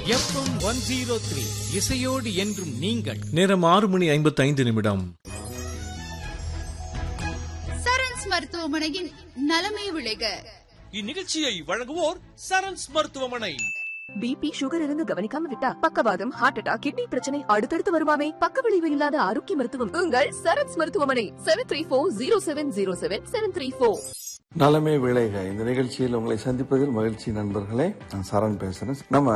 FM one zero three இசையோடு என்றும் நீங்கள் நேரம் ஆறு மணி ஐம்பத்தைந்து நிமிடம் சரண்ஸ் மருத்துவமனையின் நலமே விளைக இந்நிகழ்ச்சியை வழங்குவோர் சரண்ஸ் மருத்துவமனை பிபி சுகர் இருந்து கவனிக்காம விட்டா பக்கவாதம் ஹார்ட் அட்டாக் கிட்னி பிரச்சனை அடுத்தடுத்து வருமாமே பக்க விளைவு இல்லாத ஆரோக்கிய மருத்துவம் உங்கள் சரத்ஸ் மருத்துவமனை seven three four zero seven zero seven seven three four நலமே விளைக இந்த நிகழ்ச்சியில் உங்களை சந்திப்பதில் மகிழ்ச்சி நண்பர்களே நான் சரண் பேசுறேன் நம்ம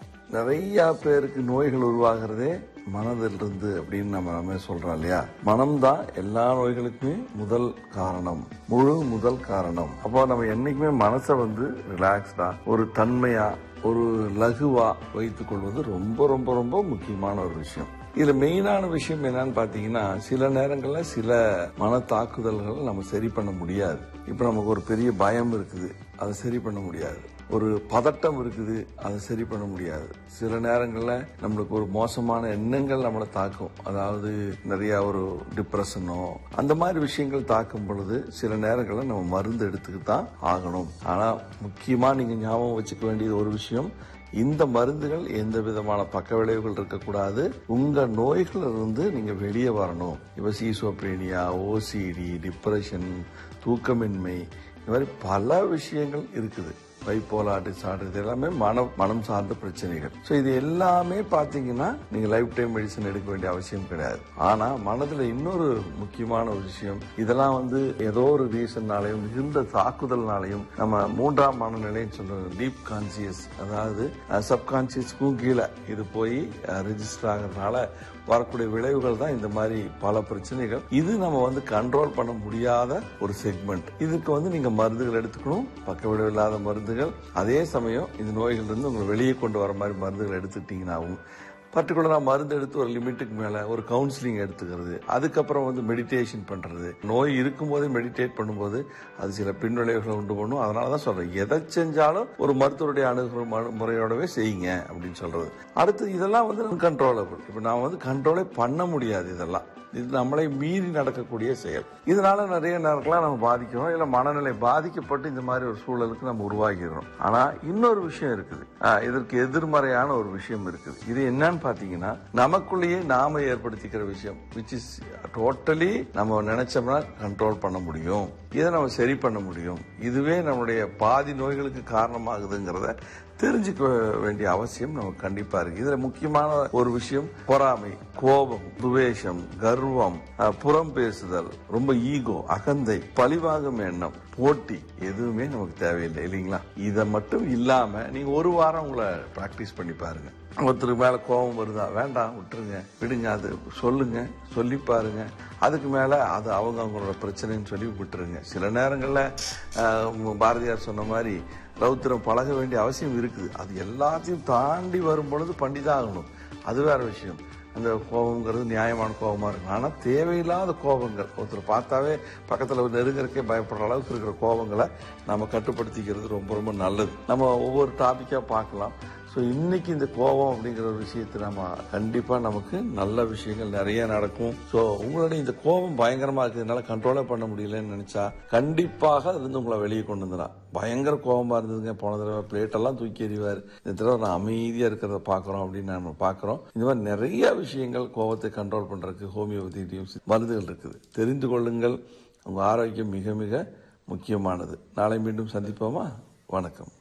நிறைய பேருக்கு நோய்கள் உருவாகிறதே மனதிலிருந்து அப்படின்னு நம்ம நம்ம சொல்றோம் இல்லையா மனம்தான் எல்லா நோய்களுக்குமே முதல் காரணம் முழு முதல் காரணம் அப்போ நம்ம என்னைக்குமே மனசை வந்து ரிலாக்ஸ்டா ஒரு தன்மையா ஒரு லகுவா வைத்துக் கொள்வது ரொம்ப ரொம்ப ரொம்ப முக்கியமான ஒரு விஷயம் இதுல மெயினான விஷயம் என்னன்னு பாத்தீங்கன்னா சில நேரங்கள்ல சில மன தாக்குதல்கள் நம்ம சரி பண்ண முடியாது இப்ப நமக்கு ஒரு பெரிய பயம் இருக்குது அதை சரி பண்ண முடியாது ஒரு பதட்டம் இருக்குது அதை சரி பண்ண முடியாது சில நேரங்கள்ல நம்மளுக்கு ஒரு மோசமான எண்ணங்கள் நம்மளை தாக்கும் அதாவது நிறைய ஒரு டிப்ரெஷனோ அந்த மாதிரி விஷயங்கள் தாக்கும் பொழுது சில நேரங்கள்ல நம்ம மருந்து எடுத்துக்கிட்டு தான் ஆகணும் ஆனா முக்கியமா நீங்க ஞாபகம் வச்சுக்க வேண்டியது ஒரு விஷயம் இந்த மருந்துகள் எந்த விதமான பக்க விளைவுகள் இருக்கக்கூடாது உங்க நோய்கள் இருந்து நீங்க வெளியே வரணும் இப்ப சீசோப்ரேனியா ஓசிடி டிப்ரெஷன் தூக்கமின்மை இந்த மாதிரி பல விஷயங்கள் இருக்குது பைப்போலார் டிசார்டர் இது எல்லாமே மனம் மனம் சார்ந்த பிரச்சனைகள் ஸோ இது எல்லாமே பார்த்தீங்கன்னா நீங்க லைஃப் டைம் மெடிசன் எடுக்க வேண்டிய அவசியம் கிடையாது ஆனா மனதுல இன்னொரு முக்கியமான ஒரு விஷயம் இதெல்லாம் வந்து ஏதோ ஒரு ரீசன்னாலையும் மிகுந்த தாக்குதல்னாலையும் நம்ம மூன்றாம் மனநிலைன்னு சொல்றோம் டீப் கான்சியஸ் அதாவது சப்கான்சியஸ்க்கும் கீழே இது போய் ரெஜிஸ்டர் ஆகிறதுனால வரக்கூடிய விளைவுகள் தான் இந்த மாதிரி பல பிரச்சனைகள் இது நம்ம வந்து கண்ட்ரோல் பண்ண முடியாத ஒரு செக்மெண்ட் இதுக்கு வந்து நீங்க மருந்துகள் எடுத்துக்கணும் பக்க விளைவு இல்லாத மருந்துகள் அதே சமயம் இந்த நோய்கள் இருந்து உங்களை வெளியே கொண்டு வர மாதிரி மருந்துகள் எடுத்துட்டீங்கன்னாவும் பர்டிகுலரா மருந்து எடுத்து ஒரு லிமிட்டுக்கு மேல ஒரு கவுன்சிலிங் எடுத்துக்கிறது அதுக்கப்புறம் வந்து மெடிடேஷன் பண்றது நோய் இருக்கும்போதே மெடிடேட் பண்ணும்போது அது சில பின்விளைவுகளை உண்டு பண்ணும் அதனால தான் சொல்றேன் எதை செஞ்சாலும் ஒரு மருத்துவருடைய அணுகு மு- முறையோடவே செய்யுங்க அப்படின்னு சொல்றது அடுத்து இதெல்லாம் வந்து கண்ட்ரோலபிள் இப்போ நான் வந்து கண்ட்ரோலே பண்ண முடியாது இதெல்லாம் இது நம்மளை மீறி நடக்கக்கூடிய செயல் இதனால நிறைய நேரங்கள்லாம் நம்ம பாதிக்கிறோம் இல்ல மனநிலை பாதிக்கப்பட்டு இந்த மாதிரி ஒரு சூழலுக்கு நம்ம உருவாகிறோம் ஆனா இன்னொரு விஷயம் இருக்குது ஆஹ், இதற்கு எதிர்மறையான ஒரு விஷயம் இருக்குது இது என்னன்னு பாத்தீங்கன்னா நமக்குள்ளேயே நாம ஏற்படுத்திக்கிற விஷயம் விச் இஸ் டோட்டலி நம்ம நினைச்சோம்னா கண்ட்ரோல் பண்ண முடியும் இதை நம்ம சரி பண்ண முடியும் இதுவே நம்முடைய பாதி நோய்களுக்கு காரணமாகுதுங்கிறத தெரிஞ்சுக்க வேண்டிய அவசியம் நமக்கு கண்டிப்பா இருக்கு இதுல முக்கியமான ஒரு விஷயம் பொறாமை கோபம் துவேஷம் கர்வம் அஹ், புறம் பேசுதல் ரொம்ப ஈகோ அகந்தை பழிவாகும் எண்ணம் போட்டி எதுவுமே நமக்கு தேவையில்லை இல்லைங்களா இதை மட்டும் இல்லாம நீங்க ஒரு வாரம் உங்களை பிராக்டிஸ் பண்ணி பாருங்க ஒருத்தருக்கு மேல கோபம் வருதா வேண்டாம் விட்டுருங்க விடுங்க அது சொல்லுங்க சொல்லி பாருங்க அதுக்கு மேல அது அவங்க அவங்களோட பிரச்சனைன்னு சொல்லி விட்டுருங்க சில நேரங்கள்ல அஹ், உங்க பாரதியார் சொன்ன மாதிரி ரௌத்திரம் பழக வேண்டிய அவசியம் இருக்குது அது எல்லாத்தையும் தாண்டி வரும் பொழுது பண்ணிதான் ஆகணும் அது வேற விஷயம் அந்த கோபங்கிறது நியாயமான கோபமா இருக்கும் ஆனா தேவையில்லாத கோபங்கள் ஒருத்தர் பார்த்தாவே பக்கத்துல நெருங்கறக்கே பயப்படுற அளவுக்கு இருக்கிற கோபங்களை நம்ம கட்டுப்படுத்திக்கிறது ரொம்ப ரொம்ப நல்லது நம்ம ஒவ்வொரு டாபிக்கா பார்க்கலாம் ஸோ இன்னைக்கு இந்த கோபம் அப்படிங்கிற ஒரு விஷயத்தை நம்ம கண்டிப்பா நமக்கு நல்ல விஷயங்கள் நிறைய நடக்கும் ஸோ உங்களுடைய இந்த கோபம் பயங்கரமா இருக்கிறதுனால கண்ட்ரோலே பண்ண முடியலன்னு நினைச்சா கண்டிப்பாக அதுல இருந்து உங்களை வெளியே கொண்டு வந்துடலாம் பயங்கர கோபமா இருந்ததுங்க போன தடவை பிளேட் எல்லாம் தூக்கி எறிவார் இந்த தடவை நான் அமைதியா இருக்கிறத பாக்குறோம் அப்படின்னு நம்ம பாக்குறோம் இந்த மாதிரி நிறைய விஷயங்கள் கோபத்தை கண்ட்ரோல் பண்றதுக்கு ஹோமியோபதியிலையும் மருந்துகள் இருக்குது தெரிந்து கொள்ளுங்கள் உங்க ஆரோக்கியம் மிக மிக முக்கியமானது நாளை மீண்டும் சந்திப்போமா வணக்கம்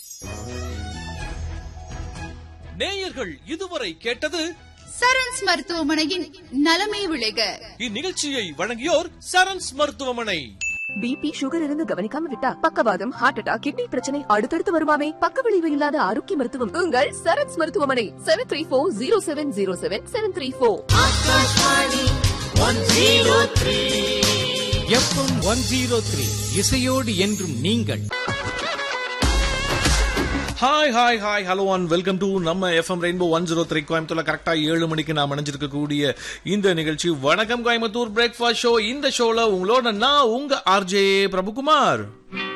நேயர்கள் இதுவரை கேட்டது சரண்ஸ் மருத்துவமனையின் நலமே விளைக இந்நிகழ்ச்சியை வழங்கியோர் சரண்ஸ் மருத்துவமனை பிபி சுகர் இருந்து கவனிக்காம விட்டா பக்கவாதம் ஹார்ட் அட்டாக் கிட்னி பிரச்சனை அடுத்தடுத்து வருமாமே பக்க விளைவு இல்லாத ஆரோக்கிய மருத்துவம் உங்கள் சரத்ஸ் மருத்துவமனை seven three four zero seven zero seven seven three four FM one zero three இசையோடு என்றும் நீங்கள் hi hi hi hello and welcome to நம்ம FM rainbow one zero three கோயம்புத்தூர்ல கரெக்டா ஏழு மணிக்கு நாம் அணைஞ்சிருக்கக்கூடிய இந்த நிகழ்ச்சி வணக்கம் கோயம்புத்தூர் பிரேக்ஃபாஸ்ட் ஷோ இந்த ஷோல உங்களோட நான் உங்க ஆர்ஜே பிரபுகுமார்